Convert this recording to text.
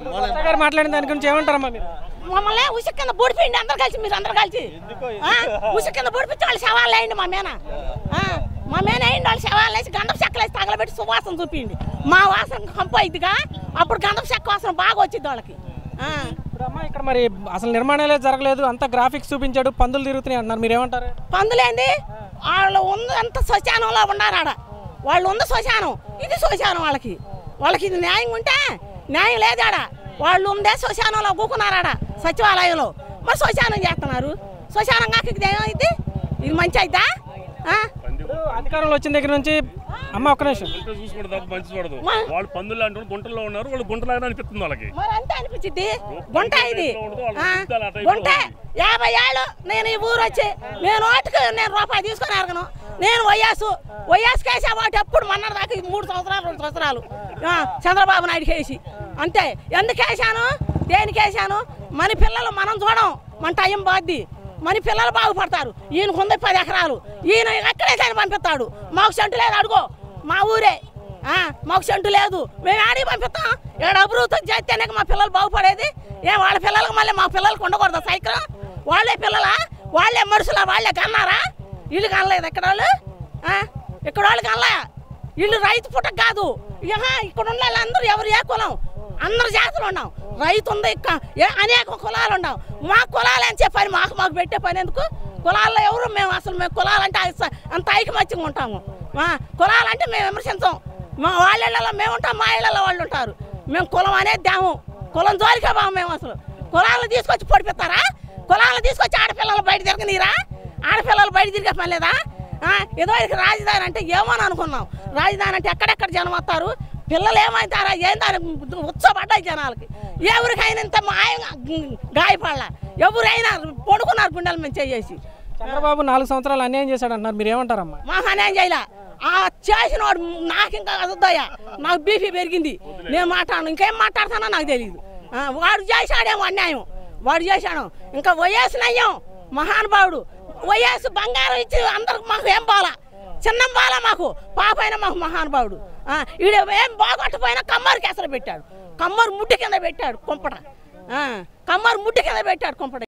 లత గారు మాట్లాడిన దాని గురించి ఏమంటారమ్మా మీరు మమ్మల్ని ఉసుక కింద బూడిపోయింది అందరు కలిసి మీరు అందరు కలిసి ఆ? ఉసుక కింద బూడిపించి వాళ్ళు శవాలు వేయండి మా మేన ఆ? మా మేన వేయండి వాళ్ళు శవాలు వేసి గంధం చెక్కలు వేసి తగలబెట్టి సువాసన చూపిండి మా వాసన కంపు అయిద్దిగా అప్పుడు గంధం చెక్క వాసన బాగా వచ్చింది వాళ్ళకి ఆ. ఇప్పుడు అమ్మా ఇక్కడ మరి అసలు నిర్మాణాలే జరగలేదు అంత గ్రాఫిక్స్ చూపించాడు పందులు తిరుగుతున్నాయి అంటున్నారు మీరు ఏమంటారు పందులేంది వాళ్ళు ఉంది అంత శ్మశానంలో ఉన్నారు ఆడ వాళ్ళు ఉంది శ్మశానం ఇది శ్మశానం వాళ్ళకి వాళ్ళకి ఇది న్యాయం ఉంటే న్యాయం లేదు ఆడ వాళ్ళు ఉందే శ్మశానంలో కూకున్నారు ఆడ సచివాలయంలో మరి శ్మశానం చేస్తున్నారు శ్మశానం కాక ఇది ఏమైంది ఇది మంచి అయిద్దా ఆ? ఇప్పుడు అధికారంలో వచ్చిన దగ్గర నుంచి అమ్మ ఒక్క నిమిషం గుంట చూసుకోవడం తప్ప మంచి చూడదు మా- వాళ్ళు పందులు లాంటి వాళ్ళు గుంటల్లో ఉన్నారు వాళ్ళు గుంటలాగానే అనిపిస్తుంది వాళ్ళకి మరి అంతే అనిపించింది గుంట ఇది ఉండదు, వాళ్ళ ఆ? జీవితాలు ఆ టైపులో గుంట యాభై ఏళ్ళు నేను ఈ ఊరు వచ్చి నేను ఓటుకు నేను రూపాయి తీసుకొని అరగను నేను వయ్యాసు వయ్యాసు కేసా వాటి ఎప్పుడు మొన్నటి దాకా ఈ మూడు సంవత్సరాలు రెండు సంవత్సరాలు ఆ, చంద్రబాబు నాయుడు కేసి అంతే ఎందుకు వేసాను దేనికి వేసాను మన పిల్లలు మనం చూడం మన టైం బాద్ది మన పిల్లలు బాగుపడతారు ఈయనకు ఉంది పది ఎకరాలు ఈయన ఎక్కడే కానీ పంపిస్తాడు మాకు సెంటు లేదు అడుగో మా ఊరే ఆ, మాకు సెంటు లేదు మేము ఆడికి పంపిస్తాం ఇక్కడ అభివృద్ధి చేస్తేనే మా పిల్లలు బాగుపడేది ఏ వాళ్ళ పిల్లలకు మళ్ళీ మా పిల్లలకు ఉండకూడదు సైకిల్ వాళ్ళే పిల్లలా వాళ్ళే మనుషులా వాళ్ళే కన్నారా ఇల్లు కనలేదు ఇక్కడ వాళ్ళు ఆ, ఇక్కడ వాళ్ళు కనలే ఇల్లు రైతు పుట్టక కాదు ఇహ, ఇక్కడ ఉన్న వాళ్ళందరూ ఎవరు ఏ కులం అందరు జాతులు ఉన్నాం రైతు ఉంది ఇక్క ఏ- అనేక కులాలు ఉన్నాం మా కులాలు అని చెప్పని మాకు మాకు పెట్టే పని ఎందుకు కులాల్లో ఎవరు మేము అసలు మేము కులాలంటే అస- అంత ఐకమత్యంగా ఉంటాము మా కులాలంటే మేము విమర్శించాం మా వాళ్ళ ఇళ్ళలో మేము ఉంటాం మా ఇళ్ళలో వాళ్ళు ఉంటారు మేము కులం అనేది దాము కులం జోలికే బాము మేము అసలు కులాలను తీసుకొచ్చి పొడిపిస్తారా కులాలను తీసుకొచ్చి ఆడపిల్లలు బయట తిరగనీరా ఆడపిల్లలు బయట తిరిగే పని లేదా ఆ, ఏదో ఇది రాజధాని అంటే ఏమో అని అనుకున్నాం రాజధాని అంటే ఎక్కడెక్కడ జనం వస్తారు పిల్లలు ఏమవుతారా ఏందని ఉత్సపడ్డాయి జనాలకి ఎవరికైనా ఇంత మాయంగా గాయపడాల ఎవరైనా పడుకున్నారు గుండెల మీద చేసి చంద్రబాబు నాలుగు సంవత్సరాలు అన్యాయం చేశాడు అంటున్నారు మీరు ఏమంటారమ్మా మహాన్యాయం చేయలే ఆ చేసిన వాడు నాకు ఇంకా అదుద్దయ్యా నాకు బీపీ పెరిగింది నేను మాట్లాడను ఇంకేం మాట్లాడతానో నాకు తెలియదు ఆ, వాడు చేశాడేమో అన్యాయం వాడు చేశాడు ఇంకా వయస్సు నయ్యం మహానుభావుడు వయస్సు బంగారం ఇచ్చి అందరికి మాకు ఏం బాలా చిన్నం బాల మాకు పాప అయినా మాకు మహానుభావుడు ఆ, ఈడ ఏం బాగొట్టపోయినా కమ్మరికి ఎసరు పెట్టాడు కమ్మరు ముడ్డి కింద పెట్టాడు కుంపట ఆ, కమ్మరు ముడ్డి కింద పెట్టాడు కుంపట